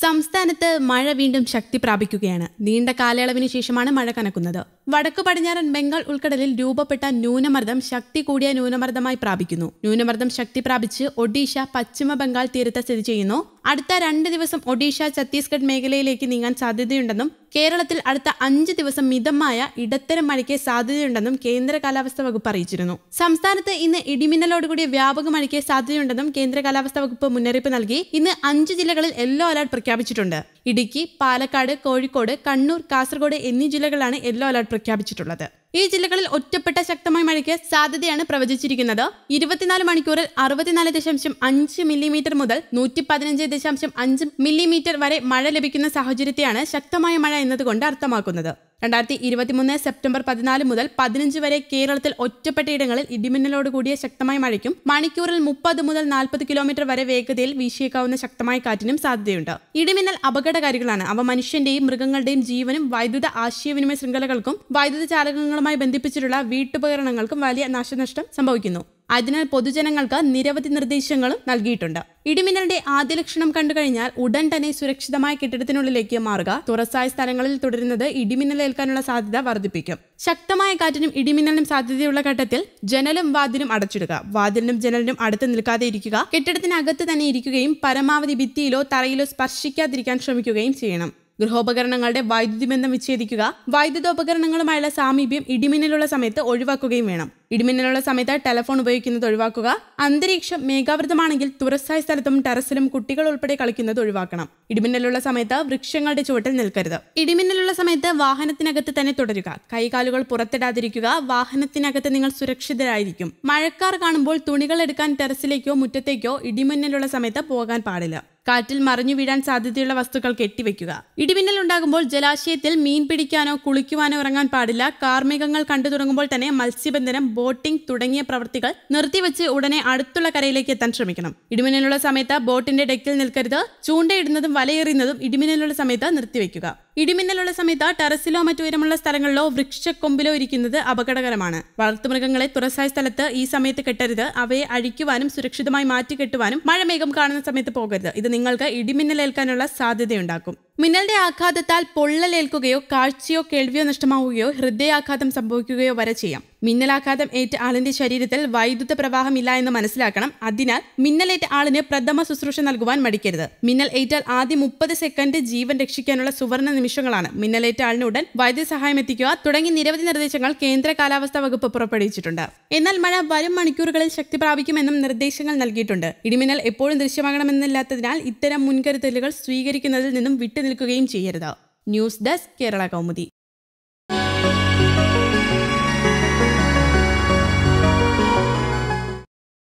സംസ്ഥാനത്ത് മഴ വീണ്ടും ശക്തി പ്രാപിക്കുകയാണ് നീണ്ട കാലയളവിന് ശേഷമാണ് മഴ കനക്കുന്നത് വടക്കു പടിഞ്ഞാറൻ ബംഗാൾ ഉൾക്കടലിൽ രൂപപ്പെട്ട ന്യൂനമർദ്ദം ശക്തി കൂടിയ ന്യൂനമർദ്ദമായി പ്രാപിക്കുന്നു ന്യൂനമർദ്ദം ശക്തി പ്രാപിച്ച് ഒഡീഷ പശ്ചിമ ബംഗാൾ തീരത്ത് സ്ഥിതി ചെയ്യുന്നു അടുത്ത രണ്ട് ദിവസം ഒഡീഷ ഛത്തീസ്ഗഡ് മേഖലയിലേക്ക് നീങ്ങാൻ സാധ്യതയുണ്ടെന്നും കേരളത്തിൽ അടുത്ത അഞ്ച് ദിവസം മിതമായ ഇടത്തരം മഴയ്ക്ക് സാധ്യതയുണ്ടെന്നും കേന്ദ്ര കാലാവസ്ഥാ വകുപ്പ് അറിയിച്ചിരുന്നു സംസ്ഥാനത്ത് ഇന്ന് ഇടിമിന്നലോടുകൂടിയ വ്യാപക മഴയ്ക്ക് സാധ്യതയുണ്ടെന്നും കേന്ദ്ര കാലാവസ്ഥാ വകുപ്പ് മുന്നറിയിപ്പ് നൽകി ഇന്ന് അഞ്ച് ജില്ലകളിൽ യെല്ലോ അലർട്ട് പ്രഖ്യാപിച്ചിട്ടുണ്ട് ഇടുക്കി പാലക്കാട് കോഴിക്കോട് കണ്ണൂർ കാസർഗോഡ് എന്നീ ജില്ലകളാണ് യെല്ലോ അലർട്ട് പ്രഖ്യാപിച്ചിട്ടുള്ളത് ഈ ജില്ലകളിൽ ഒറ്റപ്പെട്ട ശക്തമായ മഴയ്ക്ക് സാധ്യതയാണ് പ്രവചിച്ചിരിക്കുന്നത് ഇരുപത്തിനാല് മണിക്കൂറിൽ അറുപത്തിനാല് ദശാംശം അഞ്ച് മില്ലിമീറ്റർ മുതൽ നൂറ്റി പതിനഞ്ച് ദശാംശം അഞ്ച് മില്ലിമീറ്റർ വരെ മഴ ലഭിക്കുന്ന സാഹചര്യത്തെയാണ് ശക്തമായ മഴ എന്നതുകൊണ്ട് അർത്ഥമാക്കുന്നത് രണ്ടായിരത്തി ഇരുപത്തിമൂന്ന് സെപ്റ്റംബർ പതിനാല് മുതൽ പതിനഞ്ച് വരെ കേരളത്തിൽ ഒറ്റപ്പെട്ട ഇടങ്ങളിൽ ഇടിമിന്നലോട് കൂടിയ ശക്തമായ മഴയ്ക്കും മണിക്കൂറിൽ മുപ്പത് മുതൽ നാൽപ്പത് കിലോമീറ്റർ വരെ വേഗതയിൽ വീശിയേക്കാവുന്ന ശക്തമായ കാറ്റിനും സാധ്യതയുണ്ട് ഇടിമിന്നൽ അപകടകാരികളാണ് അവ മനുഷ്യന്റെയും മൃഗങ്ങളുടെയും ജീവനും വൈദ്യുത ആശയവിനിമയ ശൃംഖലകൾക്കും വൈദ്യുത ചാലകങ്ങളുമായി ബന്ധിപ്പിച്ചിട്ടുള്ള വീട്ടുപകരണങ്ങൾക്കും വലിയ നാശനഷ്ടം സംഭവിക്കുന്നു അതിനാൽ പൊതുജനങ്ങൾക്ക് നിരവധി നിർദ്ദേശങ്ങളും നൽകിയിട്ടുണ്ട് ഇടിമിന്നലിന്റെ ആദ്യ ലക്ഷണം കണ്ടുകഴിഞ്ഞാൽ ഉടൻ തന്നെ സുരക്ഷിതമായ കെട്ടിടത്തിനുള്ളിലേക്ക് മാറുക തുറസായ സ്ഥലങ്ങളിൽ തുടരുന്നത് ഇടിമിന്നലേൽക്കാനുള്ള സാധ്യത വർദ്ധിപ്പിക്കും ശക്തമായ കാറ്റിനും ഇടിമിന്നലിനും സാധ്യതയുള്ള ഘട്ടത്തിൽ ജനലും വാതിലും അടച്ചിടുക വാതിലിനും ജനലിനും അടുത്ത് നിൽക്കാതെ ഇരിക്കുക കെട്ടിടത്തിനകത്ത് തന്നെ ഇരിക്കുകയും പരമാവധി ഭിത്തിയിലോ തറയിലോ സ്പർശിക്കാതിരിക്കാൻ ശ്രമിക്കുകയും ചെയ്യണം ഗൃഹോപകരണങ്ങളുടെ വൈദ്യുതി ബന്ധം വിച്ഛേദിക്കുക വൈദ്യുതോപകരണങ്ങളുമായുള്ള സാമീപ്യം ഇടിമിന്നലുള്ള സമയത്ത് ഒഴിവാക്കുകയും വേണം ഇടിമിന്നലുള്ള സമയത്ത് ടെലഫോൺ ഉപയോഗിക്കുന്നത് ഒഴിവാക്കുക അന്തരീക്ഷം മേഘാവൃതമാണെങ്കിൽ തുറസായ സ്ഥലത്തും ടെറസിലും കുട്ടികൾ ഉൾപ്പെടെ കളിക്കുന്നത് ഒഴിവാക്കണം ഇടിമിന്നലുള്ള സമയത്ത് വൃക്ഷങ്ങളുടെ ചുവട്ടിൽ നിൽക്കരുത് ഇടിമിന്നലുള്ള സമയത്ത് വാഹനത്തിനകത്ത് തന്നെ തുടരുക കൈകാലുകൾ പുറത്തിടാതിരിക്കുക വാഹനത്തിനകത്ത് നിങ്ങൾ സുരക്ഷിതരായിരിക്കും മഴക്കാർ കാണുമ്പോൾ തുണികൾ എടുക്കാൻ ടെറസിലേക്കോ മുറ്റത്തേക്കോ ഇടിമിന്നലുള്ള സമയത്ത് പോകാൻ പാടില്ല കാറ്റിൽ മറിഞ്ഞു വീഴാൻ സാധ്യതയുള്ള വസ്തുക്കൾ കെട്ടിവെക്കുക ഇടിമിന്നൽ ഉണ്ടാകുമ്പോൾ ജലാശയത്തിൽ മീൻ പിടിക്കാനോ കുളിക്കുവാനോ ഇറങ്ങാൻ പാടില്ല കാർമികങ്ങൾ കണ്ടു തുടങ്ങുമ്പോൾ തന്നെ മത്സ്യബന്ധനം ബോട്ടിംഗ് തുടങ്ങിയ പ്രവൃത്തികൾ നിർത്തിവെച്ച് ഉടനെ അടുത്തുള്ള കരയിലേക്ക് എത്താൻ ശ്രമിക്കണം ഇടിമിന്നലുള്ള സമയത്ത് ബോട്ടിന്റെ ഡെക്കിൽ നിൽക്കരുത് ചൂണ്ടയിടുന്നതും വലയെറിയുന്നതും ഇടിമിന്നലുള്ള സമയത്ത് നിർത്തിവെക്കുക ഇടിമിന്നലുള്ള സമയത്ത് ടെറസിലോ മറ്റു ഉയരമുള്ള സ്ഥലങ്ങളിലോ വൃക്ഷക്കൊമ്പിലോ ഇരിക്കുന്നത് അപകടകരമാണ് വളർത്തുമൃഗങ്ങളെ തുറസായ സ്ഥലത്ത് ഈ സമയത്ത് കെട്ടരുത് അവയെ അഴിക്കുവാനും സുരക്ഷിതമായി മാറ്റി കെട്ടുവാനും മഴമേഘം കാണുന്ന സമയത്ത് പോകരുത് ഇത് നിങ്ങൾക്ക് ഇടിമിന്നലേൽക്കാനുള്ള സാധ്യതയുണ്ടാക്കും മിന്നലിന്റെ ആഘാതത്താൽ പൊള്ളലേൽക്കുകയോ കാഴ്ചയോ കേൾവിയോ നഷ്ടമാവുകയോ ഹൃദയാഘാതം സംഭവിക്കുകയോ വരെ ചെയ്യാം മിന്നലാഘാതം ഏറ്റ ആളിന്റെ ശരീരത്തിൽ വൈദ്യുത പ്രവാഹം ഇല്ല എന്ന് മനസ്സിലാക്കണം അതിനാൽ മിന്നലേറ്റ ആളിന് പ്രഥമ ശുശ്രൂഷ നൽകുവാൻ മടിക്കരുത് മിന്നൽ ഏറ്റാൽ ആദ്യം മുപ്പത് സെക്കൻഡ് ജീവൻ രക്ഷിക്കാനുള്ള സുവർണ നിമിഷങ്ങളാണ് മിന്നലേറ്റ ആളിന് ഉടൻ വൈദ്യസഹായം എത്തിക്കുക തുടങ്ങി നിരവധി നിർദ്ദേശങ്ങൾ കേന്ദ്ര കാലാവസ്ഥാ വകുപ്പ് പുറപ്പെടുവിച്ചിട്ടുണ്ട് എന്നാൽ മഴ വരും മണിക്കൂറുകളിൽ ശക്തി പ്രാപിക്കുമെന്നും നിർദ്ദേശങ്ങൾ നൽകിയിട്ടുണ്ട് ഇടിമിന്നൽ എപ്പോഴും ദൃശ്യമാകണമെന്നില്ലാത്തതിനാൽ ഇത്തരം മുൻകരുതലുകൾ സ്വീകരിക്കുന്നതിൽ നിന്നും വിട്ടുനിൽക്കുകയും ചെയ്യരുത് ന്യൂസ് ഡെസ്ക് കേരള കൗമുദി